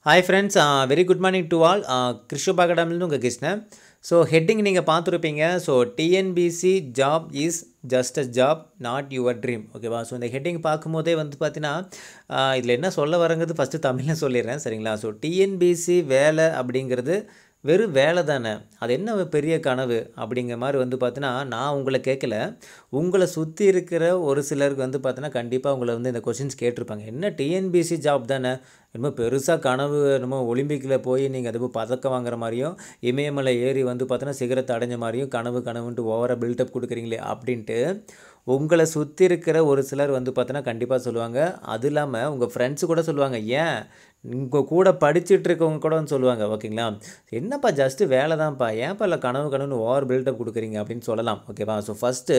hi friends very good morning to all கிருஷ்ணபா அகாடமிலேருந்து உங்கள் கிருஷ்ணன் ஸோ ஹெட்டிங் நீங்கள் பார்த்துருப்பீங்க so TNPSC job is just a job not your dream ஓகேவா so இந்த ஹெட்டிங் பார்க்கும்போதே வந்து பார்த்தீங்கன்னா இதில் என்ன சொல்ல வரங்கிறது ஃபஸ்ட்டு தமிழில் சொல்லிடுறேன் சரிங்களா ஸோ டிஎன்பிசி வேலை அப்படிங்கிறது வெறும் வேலை தானே அது என்ன பெரிய கனவு அப்படிங்கிற மாதிரி வந்து பார்த்தீங்கன்னா நான் உங்களை கேட்கல உங்களை சுற்றி இருக்கிற ஒரு சிலருக்கு வந்து பார்த்தீங்கன்னா கண்டிப்பாக உங்களை வந்து இந்த கொஷின்ஸ் கேட்டிருப்பாங்க என்ன டிஎன்பிசி ஜாப் தானே என்னமோ பெருசாக கனவு என்னமோ ஒலிம்பிக்கில் போய் நீங்கள் அது பதக்கம் வாங்குற மாதிரியும் இமயமலை ஏறி வந்து பார்த்தீங்கன்னா சிகரத்தை அடைஞ்ச மாதிரியும் கனவு கனவுன்ட்டு ஓவராக பில்டப் கொடுக்குறீங்களே அப்படின்ட்டு உங்களை சுற்றி இருக்கிற ஒரு சிலர் வந்து பார்த்தோன்னா கண்டிப்பாக சொல்லுவாங்க அது இல்லாமல் உங்கள் ஃப்ரெண்ட்ஸு கூட சொல்லுவாங்க ஏன் உங்கள் கூட படிச்சுட்டு இருக்கவங்க கூட வந்து சொல்லுவாங்க ஓகேங்களா என்னப்பா ஜஸ்ட்டு வேலை தான்ப்பா ஏன்ப்பா இல்லை கனவு கனவுன்னு ஓவர் பில்டப் கொடுக்குறீங்க அப்படின்னு சொல்லலாம் ஓகேவா ஸோ ஃபஸ்ட்டு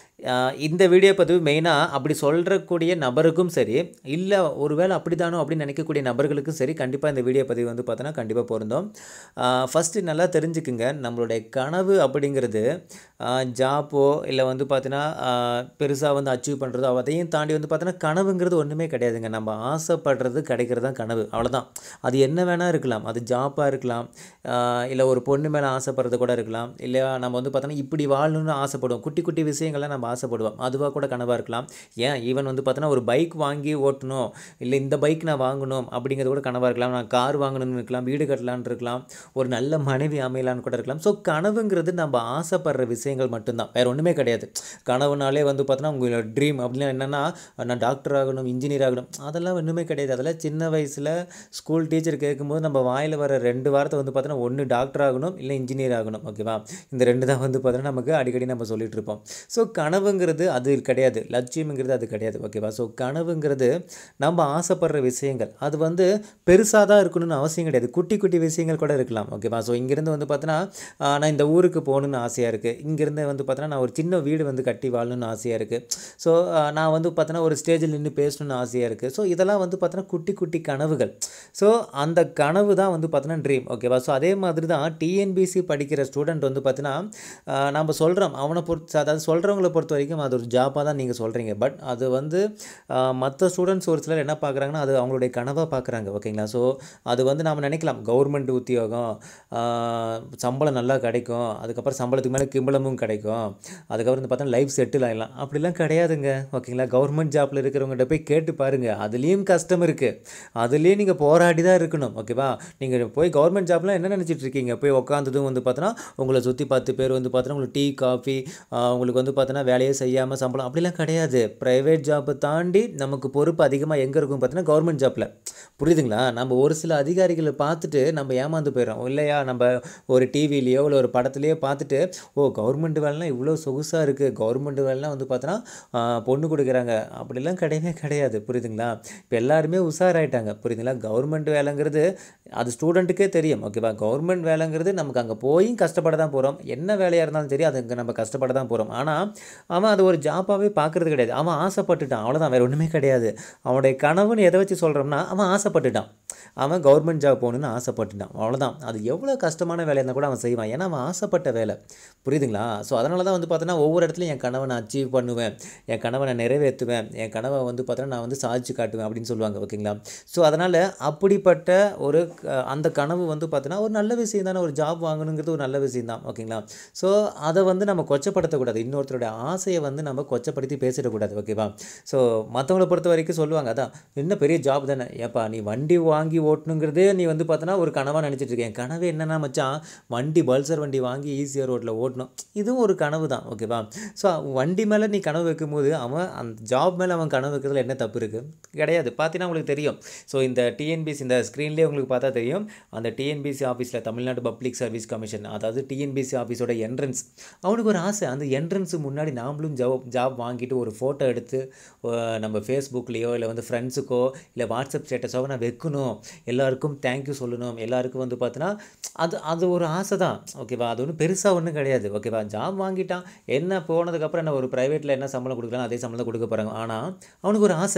இந்த வீடியோ பதிவு மெயினாக அப்படி சொல்கிறக்கூடிய நபருக்கும் சரி இல்லை ஒருவேளை அப்படி தானோ அப்படின்னு நினைக்கக்கூடிய நபர்களுக்கும் சரி கண்டிப்பாக இந்த வீடியோ பதிவு வந்து பார்த்தோன்னா கண்டிப்பாக பொருந்தும் ஃபஸ்ட்டு நல்லா தெரிஞ்சுக்குங்க நம்மளுடைய கனவு அப்படிங்கிறது ஜாப்போ இல்லை வந்து பார்த்தீங்கன்னா பெருசாக வந்து அச்சீவ் பண்ணுறதோ அதையும் தாண்டி வந்து பார்த்தோன்னா கனவுங்கிறது ஒன்றுமே கிடையாதுங்க நம்ம ஆசைப்படுறது கிடைக்கிறது தான் கனவு அவ்வளோதான் அது என்ன வேணால் இருக்கலாம் அது ஜாப்பாக இருக்கலாம் இல்லை ஒரு பொண்ணு மேலே ஆசைப்படுறது கூட இருக்கலாம் இல்லை நம்ம வந்து பார்த்தோன்னா இப்படி வாழணும்னு ஆசைப்படுவோம் குட்டி குட்டி விஷயங்கள்லாம் நம்ம ஆசைப்படுவோம் அதுவாக கூட கனவாக இருக்கலாம் ஏன் ஈவன் வந்து பார்த்தோன்னா ஒரு பைக் வாங்கி ஓட்டணும் இல்லை இந்த பைக் நான் வாங்கணும் அப்படிங்கிறது கூட கனவாக இருக்கலாம் நான் கார் வாங்கணும்னு இருக்கலாம் வீடு கட்டலான்னு இருக்கலாம் ஒரு நல்ல மனைவி அமையலான்னு கூட இருக்கலாம் ஸோ கனவுங்கிறது நம்ம ஆசைப்படுற விஷயங்கள் மட்டும்தான் வேறு ஒன்றுமே கிடையாது கனவுனாலே வந்து பார்த்தோன்னா உங்களோட ட்ரீம் அப்படின்னா என்னென்னா நான் டாக்டர் ஆகணும் இன்ஜினியர் ஆகணும் அதெல்லாம் ஒன்றுமே கிடையாது அதெல்லாம் சின்ன வயசில் ஸ்கூல் டீச்சர் கேட்கும்போது நம்ம வாயில் வர ரெண்டு வாரத்தை வந்து பார்த்தோன்னா ஒன்று டாக்டர் ஆகணும் இல்லை இன்ஜினியர் ஆகணும் ஓகேவா இந்த ரெண்டு தான் வந்து பார்த்தோன்னா நமக்கு அடிக்கடி நம்ம சொல்லிட்டு இருப்போம் ஸோ கனவுங்கிறது அது கிடையாது லட்சியம்ங்கிறது அது கிடையாது ஓகேவா ஸோ கனவுங்கிறது நம்ம ஆசைப்படுற விஷயங்கள் அது வந்து பெருசாக தான் இருக்கணும்னு அவசியம் கிடையாது குட்டி குட்டி விஷயங்கள் கூட இருக்கலாம் ஓகேவா ஸோ இங்கேருந்து வந்து பார்த்தோன்னா நான் இந்த ஊருக்கு போகணுன்னு ஆசையாக இருக்குது இங்கேருந்து வந்து பார்த்தோன்னா நான் ஒரு சின்ன வீடு வந்து கட்டி வாழணும்னு ஆசையாக இருக்குது ஸோ நான் வந்து பார்த்தோன்னா ஒரு ஸ்டேஜில் நின்று பேசணும்னு ஆசையாக இருக்குது ஸோ இதெல்லாம் வந்து பார்த்தோன்னா குட்டி குட்டி கனவுகள் ஸோ அந்த கனவு தான் வந்து பார்த்தோன்னா ட்ரீம் ஓகேவா ஸோ அதே மாதிரி தான் டிஎன்பிசி படிக்கிற ஸ்டூடெண்ட் வந்து பார்த்தீங்கன்னா நம்ம சொல்கிறோம் அவனை பொறுத்து அதாவது சொல்கிறவங்களை பொறுத்த வரைக்கும் அது ஒரு ஜாப்பாக தான் நீங்கள் சொல்கிறீங்க பட் அது வந்து மற்ற ஸ்டூடெண்ட்ஸ் ஒரு சிலர் என்ன பார்க்குறாங்கன்னா அது அவங்களுடைய கனவாக பார்க்குறாங்க ஓகேங்களா ஸோ அது வந்து நாம் நினைக்கலாம் கவர்மெண்ட் உத்தியோகம் சம்பளம் நல்லா கிடைக்கும் அதுக்கப்புறம் சம்பளத்துக்கு மேலே கிம்பளமும் கிடைக்கும் அதுக்கப்புறம் வந்து பார்த்தா லைஃப் செட்டில் ஆகிடலாம் அப்படிலாம் கிடையாதுங்க ஓகேங்களா கவர்மெண்ட் ஜாப்பில் இருக்கிறவங்ககிட்ட போய் கேட்டு பாருங்கள் அதுலேயும் கஷ்டம் இருக்குது அதுலேயும் நீங்கள் போராடி தான் இருக்கணும் ஓகேவா நீங்கள் போய் கவர்மெண்ட் ஜாப்லாம் என்ன நினச்சிட்டு இருக்கீங்க போய் உட்காந்ததும் வந்து பார்த்தோன்னா உங்களை சுற்றி பத்து பேர் வந்து பார்த்தோன்னா உங்களுக்கு டீ காஃபி உங்களுக்கு வந்து பார்த்தோன்னா வேலையே செய்யாமல் சம்பளம் அப்படிலாம் கிடையாது ப்ரைவேட் ஜாப்பை தாண்டி நமக்கு பொறுப்பு அதிகமாக எங்கே இருக்கும் பார்த்தீங்கன்னா கவர்மெண்ட் ஜாப்பில் புரியுதுங்களா நம்ம ஒரு சில அதிகாரிகளை பார்த்துட்டு நம்ம ஏமாந்து போயிடும் இல்லையா நம்ம ஒரு டிவிலேயோ இல்லை ஒரு படத்துலையோ பார்த்துட்டு ஓ கவர்மெண்ட் வேலைலாம் இவ்வளோ சொகுசாக இருக்குது கவர்மெண்ட் வேலைலாம் வந்து பார்த்தோன்னா பொண்ணு கொடுக்குறாங்க அப்படிலாம் கிடையவே கிடையாது புரியுதுங்களா இப்போ எல்லாருமே உஷாராயிட்டாங்க புரியுதுங்களா கவர்மெண்ட் வேலைங்கிறது அது ஸ்டூடெண்ட்டுக்கே தெரியும் ஓகேவா கவர்மெண்ட் வேலைங்கிறது நமக்கு அங்கே போய் கஷ்டப்பட தான் போகிறோம் என்ன வேலையாக இருந்தாலும் சரி அது அங்கே நம்ம கஷ்டப்பட தான் போகிறோம் ஆனால் அவன் அது ஒரு ஜாப்பாகவே பார்க்குறது கிடையாது அவன் ஆசைப்பட்டுட்டான் அவ்வளோதான் வேறு ஒன்றுமே கிடையாது அவனுடைய கனவுன்னு எதை வச்சு சொல்கிறோம்னா அவன் ஆசைப்பட்டுட்டான் அவன் கவர்மெண்ட் ஜாப் போகணுன்னு ஆசைப்பட்டுட்டான் அவ்வளோதான் அது எவ்வளோ கஷ்டமான வேலையாக இருந்தால் கூட அவன் செய்வான் ஏன்னா அவன் ஆசைப்பட்ட வேலை புரியுதுங்களா ஸோ அதனால தான் வந்து பார்த்தோன்னா ஒவ்வொரு இடத்துலையும் என் கனவை நான் அச்சீவ் பண்ணுவேன் என் கனவை நான் நிறைவேற்றுவேன் என் கனவை வந்து பார்த்தோன்னா நான் வந்து சாதிச்சு காட்டுவேன் அப்படின்னு சொல்லுவாங்க ஓகேங்களா ஸோ அதனால் அப்படிப்பட்ட ஒரு அந்த கனவு வந்து பார்த்தோன்னா ஒரு நல்ல விஷயம் தானே ஒரு ஜாப் வாங்கணுங்கிறது ஒரு நல்ல விஷயம் தான் ஓகேங்களா ஸோ அதை வந்து நம்ம கொச்சப்படுத்தக்கூடாது இன்னொருத்தருடைய ஆசையை வந்து நம்ம கொச்சப்படுத்தி பேசிடக்கூடாது ஓகேவா ஸோ மற்றவங்கள பொறுத்த வரைக்கும் சொல்லுவாங்க அதான் என்ன பெரிய ஜாப் தானே ஏப்பா நீ வண்டி வாங்கி ஓட்டணுங்கிறதே நீ வந்து பார்த்தோன்னா ஒரு கனவாக நினச்சிட்டு இருக்கேன் கனவு என்னென்னா மச்சான் வண்டி பல்சர் வண்டி வாங்கி ஈஸியாக ரோட்டில் ஓட்டணும் இதுவும் ஒரு கனவு தான் ஓகேவா ஸோ வண்டி மேலே நீ கனவு வைக்கும்போது அவன் அந்த ஜாப் மேலே அவன் கனவு வைக்கிறதுல என்ன தப்பு இருக்குது கிடையாது பார்த்தீங்கன்னா உங்களுக்கு தெரியும் ஸோ இந்த டிஎன்பிசி இந்த ஸ்க்ரீன்லேயே உங்களுக்கு பார்த்தா தெரியும் அந்த டிஎன்பிசி ஆஃபீஸில் தமிழ்நாடு பப்ளிக் சர்வீஸ் கமிஷன் அதாவது டிஎன்பிசி ஆஃபீஸோட என்ட்ரன்ஸ் அவனுக்கு ஒரு ஆசை அந்த என்ட்ரன்ஸு முன்னாடி நாமளும் ஜாப் ஜாப் வாங்கிட்டு ஒரு ஃபோட்டோ எடுத்து நம்ம ஃபேஸ்புக்லேயோ இல்லை வந்து ஃப்ரெண்ட்ஸுக்கோ இல்லை வாட்ஸ்அப் ஸ்டேட்டஸோ நான் வைக்கணும் எல்லாருக்கும் தேங்க்யூ சொல்லணும் எல்லாருக்கும் வந்து பார்த்தோன்னா அது அது ஒரு ஆசை தான் ஓகேவா அது ஒன்றும் பெருசாக ஒன்றும் கிடையாது ஓகேவா ஜாப் வாங்கிட்டான் என்ன போனதுக்கப்புறம் என்ன ஒரு ப்ரைவேட்டில் என்ன சம்பளம் கொடுக்கலாம் அதே சம்பளம் கொடுக்க போகிறாங்க ஆனால் அவனுக்கு ஒரு ஆசை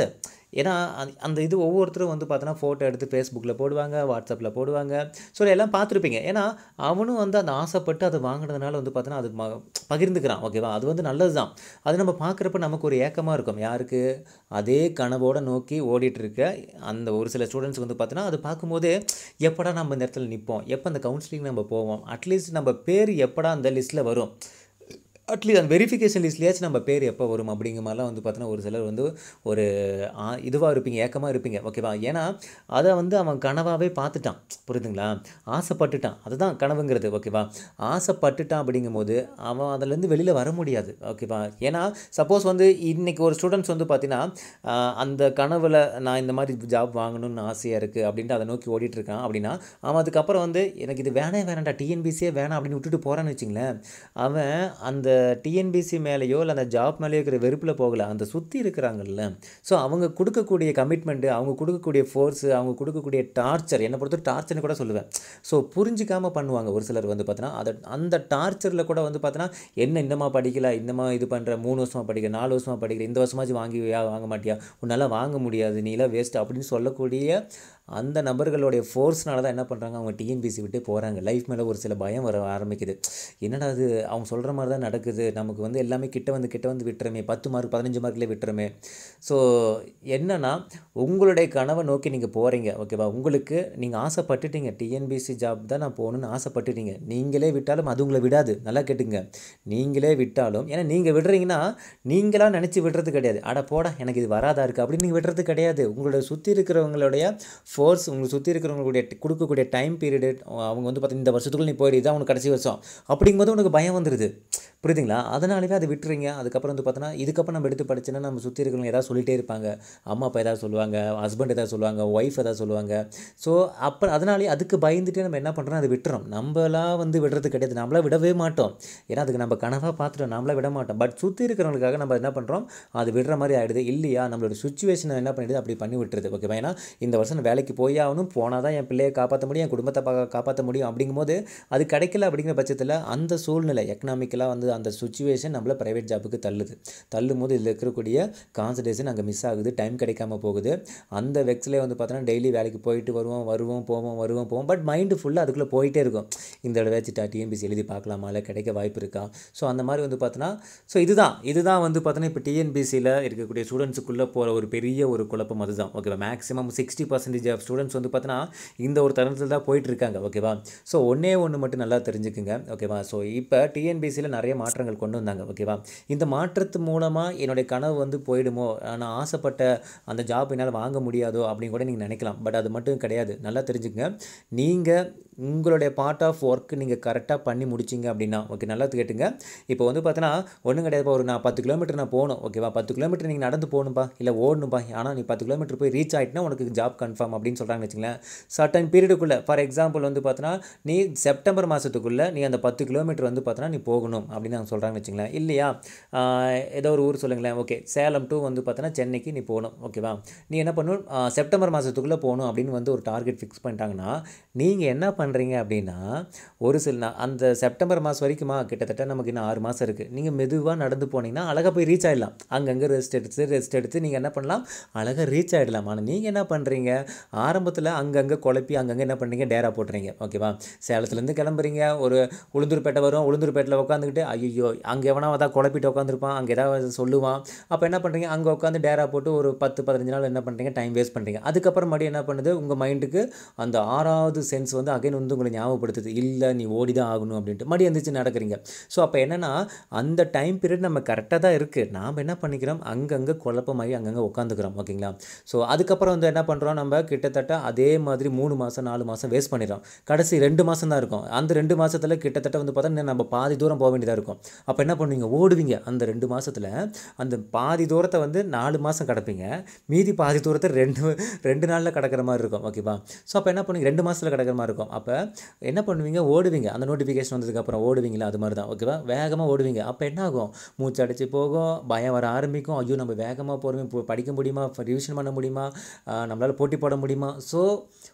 ஏன்னா அந்த- அந்த இது ஒவ்வொருத்தரும் வந்து பார்த்தோன்னா ஃபோட்டோ எடுத்து ஃபேஸ்புக்கில் போடுவாங்க வாட்ஸ்அப்பில் போடுவாங்க ஸோ எல்லாம் பார்த்துருப்பீங்க ஏன்னா அவனும் வந்து அந்த ஆசைப்பட்டு அதை வாங்கினதுனால வந்து பார்த்தோன்னா அது ம பகிர்ந்துக்கிறான் ஓகேவா அது வந்து நல்லது தான் அது நம்ம பார்க்குறப்ப நமக்கு ஒரு ஏக்கமாக இருக்கும் யாருக்கு அதே கனவோட நோக்கி ஓடிட்டு இருக்க அந்த ஒரு சில ஸ்டூடெண்ட்ஸ் வந்து பார்த்தோன்னா அது பார்க்கும்போது எப்படா நம்ம இந்த இடத்துல நிற்போம் எப்போ அந்த கவுன்சிலிங் நம்ம போவோம் அட்லீஸ்ட் நம்ம பேர் எப்படா அந்த லிஸ்ட்டில் வரும் அட்லீஸ்ட் அந்த வெரிஃபிகேஷன் லிஸ்ட்லேயாச்சும் நம்ம பேர் எப்போ வரும் அப்படிங்கிற மாதிரிலாம் வந்து பார்த்தோன்னா ஒரு சிலர் வந்து ஒரு இதுவாக இருப்பீங்க ஏக்கமாக இருப்பீங்க ஓகேவா ஏன்னா அதை வந்து அவன் கனவாகவே பார்த்துட்டான் புரியுதுங்களா ஆசைப்பட்டுட்டான் அதுதான் கனவுங்கிறது ஓகேவா ஆசைப்பட்டுட்டான் அப்படிங்கும்போது அவன் அதுலேருந்து வெளியில் வர முடியாது ஓகேவா ஏன்னா சப்போஸ் வந்து இன்னைக்கு ஒரு ஸ்டூடெண்ட்ஸ் வந்து பார்த்தீங்கன்னா ஆஹ், அந்த கனவில் நான் இந்த மாதிரி ஜாப் வாங்கணும்னு ஆசையாக இருக்குது அப்படின்ட்டு அதை நோக்கி ஓடிட்டு இருக்கான் அப்படின்னா அவன் அதுக்கப்புறம் வந்து எனக்கு இது வேணே வேணாம்டா டிஎன்பிசியே வேணாம் அப்படின்னு விட்டுட்டு போகிறான்னு வச்சுங்களேன் அவன் அந்த டிஎன்பிசி மேலேயோ இல்லை அந்த ஜாப் மேலேயோ இருக்கிற வெறுப்பில் போகல அந்த சுற்றி இருக்கிறாங்கல்ல ஸோ அவங்க கொடுக்கக்கூடிய கமிட்மெண்ட்டு அவங்க கொடுக்கக்கூடிய ஃபோர்ஸு அவங்க கொடுக்கக்கூடிய டார்ச்சர் என்னை பொறுத்த டார்ச்சர்னு கூட சொல்லுவேன் ஸோ புரிஞ்சிக்காமல் பண்ணுவாங்க ஒரு சிலர் வந்து பார்த்தோன்னா அதை அந்த டார்ச்சரில் கூட வந்து பார்த்தோன்னா என்ன இன்னமா படிக்கல இன்னமா இது பண்ணுற மூணு வருஷமாக படிக்கிற நாலு வருஷமாக படிக்கிற இந்த வருஷமாச்சும் வாங்கியா வாங்க மாட்டியா உன்னால் வாங்க முடியாது நீலாம் வேஸ்ட் அப்படின்னு சொல்லக்கூடிய அந்த நபர்களுடைய ஃபோர்ஸ்னால தான் என்ன பண்ணுறாங்க அவங்க டிஎன்பிசி விட்டு போகிறாங்க லைஃப் மேலே ஒரு சில பயம் வர ஆரம்பிக்குது என்னடா அது அவங்க சொல்கிற மாதிரி தான் நடக்குது நமக்கு வந்து எல்லாமே கிட்ட வந்து கிட்ட வந்து விட்டுறமே பத்து மார்க் பதினஞ்சு மார்க்லேயே விட்டுறமே ஸோ என்னன்னா உங்களுடைய கனவை நோக்கி நீங்கள் போகிறீங்க ஓகேவா உங்களுக்கு நீங்கள் ஆசைப்பட்டுட்டீங்க டிஎன்பிசி ஜாப் தான் நான் போகணுன்னு ஆசைப்பட்டுட்டீங்க நீங்களே விட்டாலும் அது உங்களை விடாது நல்லா கேட்டுங்க நீங்களே விட்டாலும் ஏன்னா நீங்கள் விடுறீங்கன்னா நீங்களா நினச்சி விடுறது கிடையாது அட போடா எனக்கு இது வராதா இருக்குது அப்படின்னு நீங்கள் விடுறது கிடையாது உங்களோட சுற்றி இருக்கிறவங்களுடைய ஃபோர்ஸ் உங்களுக்கு சுற்றி இருக்கிறவங்களுடைய டி- கொடுக்கக்கூடிய டைம் பீரியடு அவங்க வந்து பார்த்தீங்கன்னா இந்த வருஷத்துக்குள்ள நீ போயிடு இதான் உனக்கு கடைசி வருஷம் அப்படிங்கும்போது உனக்கு பயம் வந்துடுது புரியுதுங்களா அதனாலவே அதை விட்டுறீங்க அதுக்கப்புறம் வந்து பார்த்தோன்னா இதுக்கப்புறம் நம்ம எடுத்து படிச்சோன்னா நம்ம சுற்றி இருக்கிறவங்க ஏதாவது சொல்லிட்டே இருப்பாங்க அம்மா அப்பா ஏதாவது சொல்லுவாங்க ஹஸ்பண்ட் ஏதாவது சொல்லுவாங்க ஒய்ஃப் ஏதாவது சொல்லுவாங்க ஸோ அப்போ அதனாலே அதுக்கு பயந்துட்டு நம்ம என்ன பண்ணுறோம் அதை விட்டுறோம் நம்மளாம் வந்து விடுறது கிடையாது நம்மளாம் விடவே மாட்டோம் ஏன்னா அதுக்கு நம்ம கனவாக பார்த்துட்டோம் நம்மளாம் விட மாட்டோம் பட் சுற்றி இருக்கிறவங்களுக்காக நம்ம என்ன பண்ணுறோம் அது விடுற மாதிரி ஆகிடுது இல்லையா நம்மளோட சுச்சுவேஷனை என்ன பண்ணிடுது அப்படி பண்ணி விட்டுருது ஓகேவா ஏன்னா இந்த வருஷம் நான் வேலைக்கு போய் ஆகணும் போனால் தான் என் பிள்ளையை காப்பாற்ற முடியும் என் குடும்பத்தை பா காப்பாற்ற முடியும் அப்படிங்கும்போது அது கிடைக்கல அப்படிங்கிற பட்சத்தில் அந்த சூழ்நிலை எக்கனாமிக்கலாக வந்து அந்த சுச்சுவேஷன் நம்மள ப்ரைவேட் ஜாபுக்கு தள்ளுது தள்ளும் போது இதில் இருக்கக்கூடிய கான்சன்ட்ரேஷன் அங்கே மிஸ் ஆகுது டைம் கிடைக்காம போகுது அந்த வெக்ஸ்லேயே வந்து பார்த்தோன்னா டெய்லி வேலைக்கு போயிட்டு வருவோம் வருவோம் போவோம் வருவோம் போவோம் பட் மைண்டு ஃபுல்லாக அதுக்குள்ளே போயிட்டே இருக்கும் இந்த தடவை வச்சுட்டா டிஎன்பிசி எழுதி பார்க்கலாமா இல்லை கிடைக்க வாய்ப்பு இருக்கா ஸோ அந்த மாதிரி வந்து பார்த்தோன்னா ஸோ இதுதான் இதுதான் வந்து பார்த்தோன்னா இப்போ டிஎன்பிசியில் இருக்கக்கூடிய ஸ்டூடெண்ட்ஸுக்குள்ளே போகிற ஒரு பெரிய ஒரு குழப்பம் அதுதான் ஓகேவா maximum sixty percentage of students வந்து பார்த்தோன்னா இந்த ஒரு தருணத்தில் தான் போயிட்டு இருக்காங்க ஓகேவா ஸோ ஒன்றே ஒன்று மட்டும் நல்லா தெரிஞ்சுக்குங்க ஓகேவா ஸோ இப்போ டிஎன்பிசியில் நிறைய மாற்றங்கள் கொண்டு வந்தாங்க ஓகேவா இந்த மாற்றத்து மூலமாக என்னுடைய கனவு வந்து போயிடுமோ நான் ஆசைப்பட்ட அந்த ஜாப் என்னால் வாங்க முடியாதோ அப்படின்னு கூட நீங்கள் நினைக்கலாம் பட் அது மட்டும் கிடையாது நல்லா தெரிஞ்சுக்கங்க நீங்கள் உங்களுடைய பார்ட் ஆஃப் ஒர்க் நீங்கள் கரெக்டாக பண்ணி முடிச்சிங்க அப்படின்னா ஓகே நல்லா கேட்டுங்க இப்போ வந்து பார்த்தோன்னா ஒன்றும் கிடையாதுப்பா ஒரு நான் பத்து கிலோமீட்டர் நான் போகணும் ஓகேவா பத்து கிலோமீட்டர் நீங்கள் நடந்து போகணும்ப்பா இல்லை ஓடணும்ப்பா ஆனால் நீ பத்து கிலோமீட்டர் போய் ரீச் ஆகிட்டுனா உனக்கு ஜாப் கன்ஃபார்ம் அப்படின்னு சொல்கிறாங்க வச்சுங்களேன் சர்டன் பீரியடுக்குள்ளே ஃபார் எக்ஸாம்பிள் வந்து பார்த்தோன்னா நீ செப்டம்பர் மாதத்துக்குள்ளே நீ அந்த பத்து கிலோமீட்டர் வந்து பார்த்தோன்னா நீ போகணும் அப்படின்னு அவங்க சொல்கிறாங்க வச்சுங்களேன் இல்லையா ஆஹ் ஏதோ ஒரு ஊர் சொல்லுங்களேன் ஓகே சேலம் டு வந்து பார்த்தோன்னா சென்னைக்கு நீ போகணும் ஓகேவா நீ என்ன பண்ணணும் ஆஹ் செப்டம்பர் மாதத்துக்குள்ளே போகணும் அப்படின்னு வந்து ஒரு டார்கெட் ஃபிக்ஸ் பண்ணிட்டாங்கன்னா நீங்கள் என்ன பண்ணுறீங்க அப்படின்னா ஒரு சில நா- அந்த செப்டம்பர் மாதம் வரைக்குமா கிட்டத்தட்ட நமக்கு இன்னும் ஆறு மாதம் இருக்குது நீங்கள் மெதுவாக நடந்து போனீங்கன்னா அழகாக போய் ரீச் ஆகிடலாம் அங்கங்கே ரெஸ்ட் எடுத்து ரெஸ்ட் எடுத்து நீங்கள் என்ன பண்ணலாம் அழகாக ரீச் ஆகிடலாம் ஆனால் நீங்கள் என்ன பண்ணுறீங்க ஆரம்பத்தில் அங்கங்கே குழப்பி அங்கங்கே என்ன பண்ணுறீங்க டேரா போட்டுறீங்க ஓகேவா சேலத்துலேருந்து கிளம்புறீங்க ஒரு உளுந்தூர்பேட்டை வரும் உளுந்தூர்பேட்டில் உட்காந்துக்கிட்டு ஐயோ அங்கே எவனா தான் குழப்பிட்டு உட்காந்துருப்பான் அங்கே ஏதாவது சொல்லுவான் அப்போ என்ன பண்ணுறீங்க அங்கே உட்காந்து டேரா போட்டு ஒரு பத்து பதினஞ்சு நாள் என்ன பண்ணுறீங்க டைம் வேஸ்ட் பண்ணுறீங்க அதுக்கப்புறம் மறுபடியும் என்ன பண்ணுது உங்கள் மைண்டுக்கு அந்த ஆறாவது சென்ஸ் வந்து அகைன் வந்து உங்களை ஞாபகப்படுத்துது இல்லை நீ ஓடி தான் ஆகணும் அப்படின்ட்டு மறுபடியும் எந்திரிச்சு நடக்கிறீங்க ஸோ அப்போ என்னென்னா அந்த டைம் பீரியட் நம்ம கரெக்டாக தான் இருக்குது நாம் என்ன பண்ணிக்கிறோம் அங்கங்கே குழப்பமாகி அங்கங்கே உட்காந்துக்கிறோம் ஓகேங்களா ஸோ அதுக்கப்புறம் வந்து என்ன பண்ணுறோம் நம்ம கிட்டத்தட்ட அதே மாதிரி மூணு மாதம் நாலு மாதம் வேஸ்ட் பண்ணிடுறோம் கடைசி ரெண்டு மாதம் தான் இருக்கும் அந்த ரெண்டு மாதத்தில் கிட்டத்தட்ட வந்து பார்த்தா இன்னும் நம்ம பாதி தூரம் போக வேண்டியதாக இருக்கும் அப்போ என்ன பண்ணுவீங்க ஓடுவீங்க அந்த ரெண்டு மாதத்தில் அந்த பாதி தூரத்தை வந்து நாலு மாதம் கிடப்பீங்க மீதி பாதி தூரத்தை ரெண்டு ரெண்டு நாளில் கிடக்கிற மாதிரி இருக்கும் ஓகேவா ஸோ அப்போ என்ன பண்ணுவீங்க ரெண்டு மாதத்தில் கிடக்கிற மாதிரி இருக்கும் அப்போ என்ன பண்ணுவீங்க ஓடுவீங்க அந்த நோட்டிஃபிகேஷன் வந்ததுக்கப்புறம் ஓடுவீங்களா அது மாதிரி தான் ஓகேவா வேகமாக ஓடுவீங்க அப்போ என்ன ஆகும் மூச்சு அடிச்சு போகும் பயம் வர ஆரம்பிக்கும் ஐயோ நம்ம வேகமாக போகிறோமே இப்போ படிக்க முடியுமா ரிவிஷன் பண்ண முடியுமா ஆஹ் நம்மளால் போட்டி போட முடியுமா ஸோ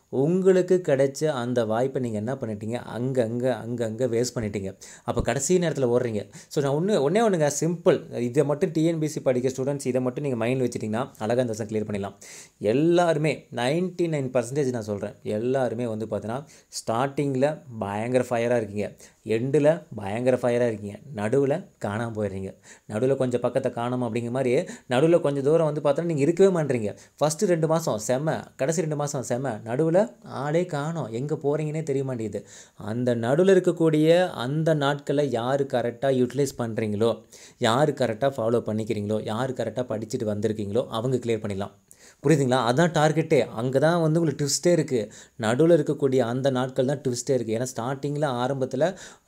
உங்களுக்கு கிடைச்ச அந்த வாய்ப்பை நீங்கள் என்ன பண்ணிட்டீங்க அங்கே அங்கே அங்கே அங்கே வேஸ்ட் பண்ணிட்டீங்க அப்போ கடைசி நேரத்தில் ஓடுறீங்க ஸோ நான் ஒன்று ஒன்றே ஒன்றுங்க சிம்பிள் இதை மட்டும் டிஎன்பிசி படிக்க ஸ்டூடெண்ட்ஸ் இதை மட்டும் நீங்கள் மைண்டில் வச்சுட்டிங்கன்னா அழகாக இந்த வருஷம் கிளியர் பண்ணிடலாம் எல்லாருமே நைன்ட்டி நைன் பர்சன்டேஜ் நான் சொல்கிறேன் எல்லாருமே வந்து பார்த்தீங்கன்னா ஸ்டார்டிங்கில் பயங்கர ஃபயராக இருக்கீங்க எண்டில் பயங்கர ஃபயராக இருக்கீங்க நடுவில் காணாமல் போயிடுறீங்க நடுவில் கொஞ்சம் பக்கத்தை காணாமல் அப்படிங்கிற மாதிரி நடுவில் கொஞ்சம் தூரம் வந்து பார்த்தோன்னா நீங்கள் இருக்கவே மாட்டீங்க ஃபஸ்ட்டு ரெண்டு மாதம் செம்ம கடைசி ரெண்டு மாதம் செம்ம நடுவில் ஆளே காணோம் எங்கே போகிறீங்கன்னே தெரிய மாட்டேங்குது அந்த நடுவில் இருக்கக்கூடிய அந்த நாட்களை யார் கரெக்டாக யூட்டிலைஸ் பண்ணுறீங்களோ யார் கரெக்டாக ஃபாலோ பண்ணிக்கிறீங்களோ யார் கரெக்டாக படிச்சுட்டு வந்திருக்கீங்களோ அவங்க கிளியர் பண்ணிடலாம் புரியுதுங்களா அதான் டார்கெட்டே அங்கே தான் வந்து உங்களுக்கு ட்விஸ்ட்டே இருக்குது நடுவில் இருக்கக்கூடிய அந்த நாட்கள் தான் ட்விஸ்ட்டே இருக்குது ஏன்னா ஸ்டார்டிங்கில் ஆரம்பத்தில்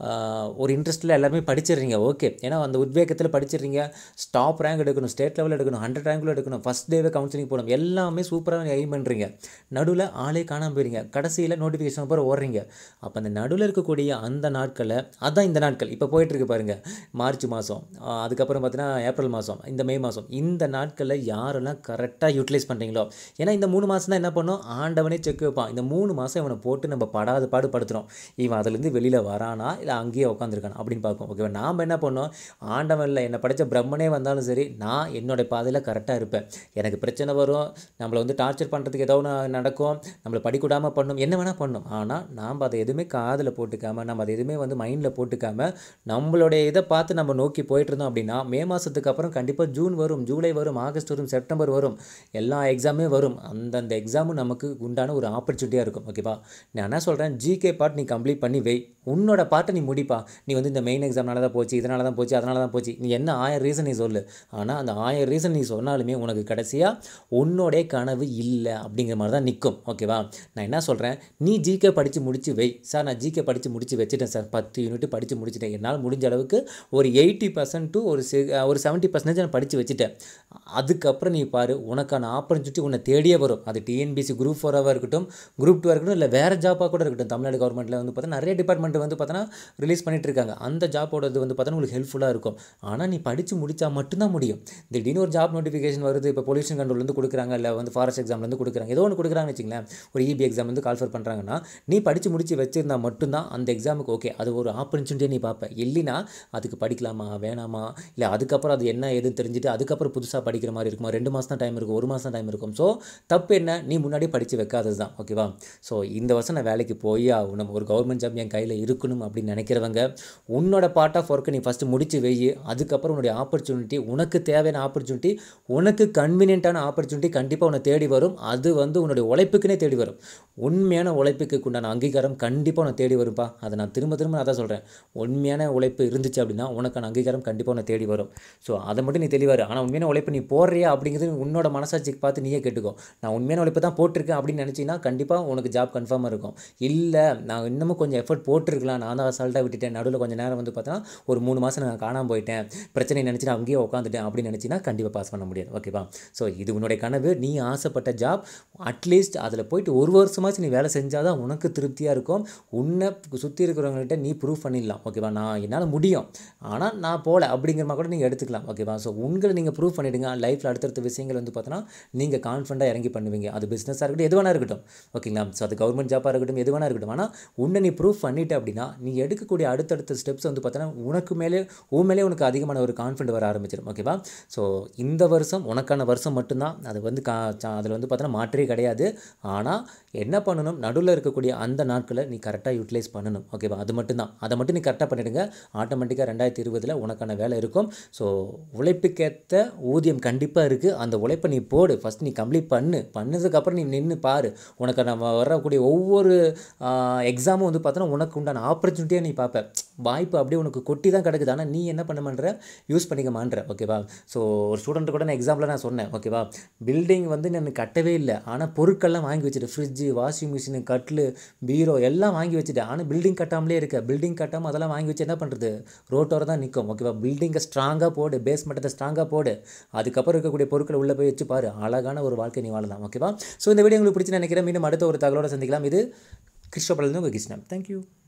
ஒரு இன்ட்ரெஸ்ட்டில் எல்லாருமே படிச்சிடுறீங்க ஓகே ஏன்னா அந்த உத்வேகத்தில் படிச்சிடுறீங்க ஸ்டாப் ரேங்க் எடுக்கணும் ஸ்டேட் லெவல் எடுக்கணும் ஹண்ட்ரட் ரேங்கில் எடுக்கணும் ஃபஸ்ட் டேவே கவுன்சிலிங் போகணும் எல்லாமே சூப்பராக எய்ம் பண்ணுறீங்க நடுவில் ஆளே காணாமல் போயிடுங்க கடைசியில் நோட்டிஃபிகேஷன் அப்புறம் ஓடுறீங்க அப்போ அந்த நடுவில் இருக்கக்கூடிய அந்த நாட்களை அதான் இந்த நாட்கள் இப்போ போயிட்டுருக்கு பாருங்கள் மார்ச் மாதம் அதுக்கப்புறம் பார்த்தீங்கன்னா ஏப்ரல் மாதம் இந்த மே மாதம் இந்த நாட்களில் யாரெல்லாம் கரெக்டாக யூட்டிலைஸ் பண்ணுறீங்களோ ஏன்னா இந்த மூணு மாதம் தான் என்ன பண்ணோம் ஆண்டவனே செக் வைப்பான் இந்த மூணு மாதம் இவனை போட்டு நம்ம படாத பாடு படுத்துகிறோம் இவன் அதுலேருந்து வெளியில் வரானா இல்லை அங்கேயே உட்காந்துருக்கானா அப்படின்னு பார்ப்போம் ஓகேவா நாம் என்ன பண்ணோம் ஆண்டவன் இல்லை என்னை படித்த பிரம்மனே வந்தாலும் சரி நான் என்னோட பாதையில் கரெக்டாக இருப்பேன் எனக்கு பிரச்சனை வரும் நம்மளை வந்து டார்ச்சர் பண்ணுறதுக்கு ஏதோ ஒன்று நடக்கும் நம்மளை படிக்கூடாமல் பண்ணும் என்ன வேணால் பண்ணும் ஆனால் நாம் அதை எதுவுமே காதில் போட்டுக்காமல் நம்ம அதை எதுவுமே வந்து மைண்டில் போட்டுக்காமல் நம்மளுடைய இதை பார்த்து நம்ம நோக்கி போயிட்டு இருந்தோம் அப்படின்னா மே மாதத்துக்கு அப்புறம் கண்டிப்பாக ஜூன் வரும் ஜூலை வரும் ஆகஸ்ட் வரும் செப்டம்பர் வரும் எல்லா எக்ஸாமே வரும் அந்தந்த எக்ஸாமும் நமக்கு உண்டான ஒரு ஆப்பர்ச்சுனிட்டியாக இருக்கும் ஓகேவா நான் என்ன சொல்கிறேன் ஜிகே பார்ட் நீ கம்ப்ளீட் பண்ணி வை உன்னோட பார்ட்டை நீ முடிப்பா நீ வந்து இந்த மெயின் எக்ஸாம்னால தான் போச்சு இதனால தான் போச்சு அதனால தான் போச்சு நீ என்ன ஆயிரம் ரீசன் நீ சொல்லு ஆனால் அந்த ஆயிரம் ரீசன் நீ சொன்னாலுமே உனக்கு கடைசியாக உன்னோடைய கனவு இல்லை அப்படிங்கிற மாதிரி தான் நிற்கும் ஓகேவா நான் என்ன சொல்கிறேன் நீ ஜிகே படித்து முடிச்சு வை சார் நான் ஜிகே படித்து முடிச்சு வச்சுட்டேன் சார் பத்து யூனிட் படித்து முடிச்சிட்டேன் என்னால் முடிஞ்ச அளவுக்கு ஒரு எயிட்டி பர்சன்ட் டு ஒரு சி ஒரு செவன்ட்டி பர்சன்டேஜ் நான் படித்து வச்சுட்டேன் அதுக்கப்புறம் நீ பாரு உனக்கான ஆப்பர்ச்சுனிட்டி உன்னை தேடியே வரும் அது டிஎன்பிசி குரூப் ஃபோராக இருக்கட்டும் குரூப் டூவாக இருக்கட்டும் இல்லை வேறு ஜாப்பாக கூட இருக்கட்டும் தமிழ்நாடு கவர்மெண்ட்டில் வந்து பார்த்தா நிறைய டிபார்ட்மெண்ட் வந்து பார்த்தோன்னா ரிலீஸ் பண்ணிட்டு இருக்காங்க அந்த ஜாப்போடது வந்து பார்த்தோன்னா உங்களுக்கு ஹெல்ப்ஃபுல்லாக இருக்கும் ஆனால் நீ படித்து முடித்தா மட்டும்தான் முடியும் திடீர்னு ஒரு ஜாப் நோட்டிஃபிகேஷன் வருது இப்போ பொல்யூஷன் கண்ட்ரோல்லேருந்து கொடுக்குறாங்க இல்லை வந்து ஃபாரஸ்ட் எக்ஸாம்லேருந்து கொடுக்குறாங்க ஏதோ ஒன்று கொடுக்குறாங்கன்னு வச்சுங்களேன் ஒரு இபி எக்ஸாம் வந்து கால்ஃபர் பண்ணுறாங்கன்னா நீ படித்து முடிச்சு வச்சிருந்தா மட்டும்தான் அந்த எக்ஸாமுக்கு ஓகே அது ஒரு ஆப்பர்ச்சுனிட்டியை நீ பார்ப்ப இல்லைனா அதுக்கு படிக்கலாமா வேணாமா இல்லை அதுக்கப்புறம் அது என்ன ஏதுன்னு தெரிஞ்சுட்டு அதுக்கப்புறம் புதுசாக படிக்கிற மாதிரி இருக்குமா ரெண்டு மாதம் தான் டைம் இருக்கும் ஒரு மாதம் டைம் இருக்கும் ஸோ தப்பு என்ன நீ முன்னாடி படித்து வைக்காதது தான் ஓகேவா ஸோ இந்த வருஷம் நான் வேலைக்கு போய் ஆகணும் ஒரு கவர்மெண்ட் ஜாப் என் கையில் இருக்கணும் அப்படின்னு நினைக்கிறவங்க உன்னோட பார்ட் ஆஃப் ஒர்க்கை நீ ஃபஸ்ட்டு முடிச்சு வெயி அதுக்கப்புறம் உன்னுடைய ஆப்பர்ச்சுனிட்டி உனக்கு தேவையான ஆப்பர்ச்சுனிட்டி உனக்கு கன்வீனியன்ட்டான ஆப்பர்ச்சுனிட்டி கண்டிப்பாக உன்னை தேடி வரும் அது வந்து உன்னுடைய உழைப்புக்குனே தேடி வரும் உண்மையான உழைப்புக்கு உண்டான அங்கீகாரம் கண்டிப்பாக உன்னை தேடி வரும்ப்பா அதை நான் திரும்ப திரும்ப நான் தான் சொல்கிறேன் உண்மையான உழைப்பு இருந்துச்சு அப்படின்னா உனக்கான அங்கீகாரம் கண்டிப்பாக உன்னை தேடி வரும் ஸோ அதை மட்டும் நீ தெளிவாரு ஆனால் உண்மையான உழைப்பு நீ போடுறியா அப்படிங்கிறது உன்னோட மனசாட்சிக்கு பார்த்து நீயே கேட்டுக்கோ நான் உண்மையான உழைப்பு தான் போட்டிருக்கேன் அப்படின்னு நினச்சிங்கன்னா கண்டிப்பாக உனக்கு ஜாப் கன்ஃபார்மாக இருக்கும் இல்லை நான் இன்னமும் கொஞ்சம் எஃபர்ட் போட்டிருக்கலாம் நான் தான் அசால்ட்டாக விட்டுட்டேன் நடுவில் கொஞ்சம் நேரம் வந்து பார்த்தா ஒரு மூணு மாதம் நான் காணாமல் போயிட்டேன் பிரச்சனை நினச்சி நான் அங்கேயே உட்காந்துட்டேன் அப்படின்னு நினச்சின்னா கண்டிப்பாக பாஸ் பண்ண முடியாது ஓகேவா ஸோ இது உன்னுடைய கனவு நீ ஆசைப்பட்ட ஜாப் அட்லீஸ்ட் அதில் போயிட்டு ஒரு வருஷமாச்சும் நீ வேலை செஞ்சால் தான் உனக்கு திருப்தியாக இருக்கும் உன்னை சுற்றி இருக்கிறவங்கள்ட்ட நீ ப்ரூவ் பண்ணிடலாம் ஓகேவா நான் என்னால் முடியும் ஆனால் நான் போகல அப்படிங்கிற மாதிரி கூட நீங்கள் எடுத்துக்கலாம் ஓகேவா ஸோ உங்களை நீங்கள் ப்ரூவ் பண்ணிவிடுங்க லைஃப்பில் அடுத்தடுத்த விஷயங்கள் வந்து பார்த்தோன்னா நீங்கள் கான்ஃபிடண்ட்டாக இறங்கி பண்ணுவீங்க அது பிஸ்னஸாக இருக்கட்டும் எது வேணா இருக்கட்டும் ஓகேங்களா ஸோ அது கவர்மெண்ட் ஜாப்பாக இருக்கட்டும் எது வேணா இருக்கட்டும் ஆனால் உன்னை நீ ப்ரூவ் பண்ணிட்ட அப்படின்னா நீ எடுக்கக்கூடிய அடுத்தடுத்த ஸ்டெப்ஸ் வந்து பார்த்தோன்னா உனக்கு மேலே உன் மேலே உனக்கு அதிகமான ஒரு கான்ஃபிடென்ட் வர ஆரம்பிச்சிடும் ஓகேவா ஸோ இந்த வருஷம் உனக்கான வருஷம் மட்டும்தான் அது வந்து கா அதில் வந்து பார்த்தோன்னா மாற்றே கிடையாது ஆனால் என்ன பண்ணணும் நடுவில் இருக்கக்கூடிய அந்த நாட்களை நீ கரெக்டாக யூட்டிலைஸ் பண்ணணும் ஓகேவா அது மட்டும்தான் அதை மட்டும் நீ கரெக்டாக பண்ணிவிடுங்க ஆட்டோமேட்டிக்காக ரெண்டாயிரத்தி இருபதில் உனக்கான வேலை இருக்கும் ஸோ உழைப்புக்கேற்ற ஊதியம் கண்டிப்பாக இருக்குது அந்த உழைப்பை நீ போடு ஃபஸ்ட் நீ கம்ப்ளீட் பண்ணு பண்ணதுக்கப்புறம் நீ நின்று பாரு உனக்கு நம்ம வரக்கூடிய ஒவ்வொரு எக்ஸாமும் வந்து பார்த்தோன்னா உனக்கு உண்டான ஆப்பர்ச்சுனிட்டியாக நீ பார்ப்ப வாய்ப்பு அப்படியே உனக்கு கொட்டி தான் கிடக்குது ஆனால் நீ என்ன பண்ண மாட்ற யூஸ் பண்ணிக்க மாட்ற ஓகேவா ஸோ ஒரு ஸ்டூடெண்ட் கூட நான் எக்ஸாம்பிள் நான் சொன்னேன் ஓகேவா பில்டிங் வந்து நான் கட்டவே இல்லை ஆனால் பொருட்கள்லாம் வாங்கி வச்சுட்டு ஃப்ரிட்ஜு வாஷிங் மிஷினு கட்லு பீரோ எல்லாம் வாங்கி வச்சுட்டு ஆனால் பில்டிங் கட்டாமலே இருக்க பில்டிங் கட்டாமல் அதெல்லாம் வாங்கி வச்சு என்ன பண்ணுறது ரோட்டோர தான் நிற்கும் ஓகேவா பில்டிங்கை ஸ்ட்ராங்காக போடு பேஸ் மட்டத்தை ஸ்ட்ராங்காக போடு அதுக்கப்புறம் இருக்கக்கூடிய பொருட்களை உள்ளே போய் வச்சு பாரு அழகான ஒரு வாழ்க்கை நீ வாழலாம் ஓகேவா ஸோ இந்த வீடியோ உங்களுக்கு பிடிச்சி நினைக்கிறேன் மீண்டும் அடுத்த ஒரு தகவலோட சந்திக்கலாம் இது கிருஷ்ணபலன் உங்கள் கிருஷ்ணன் தேங்க்யூ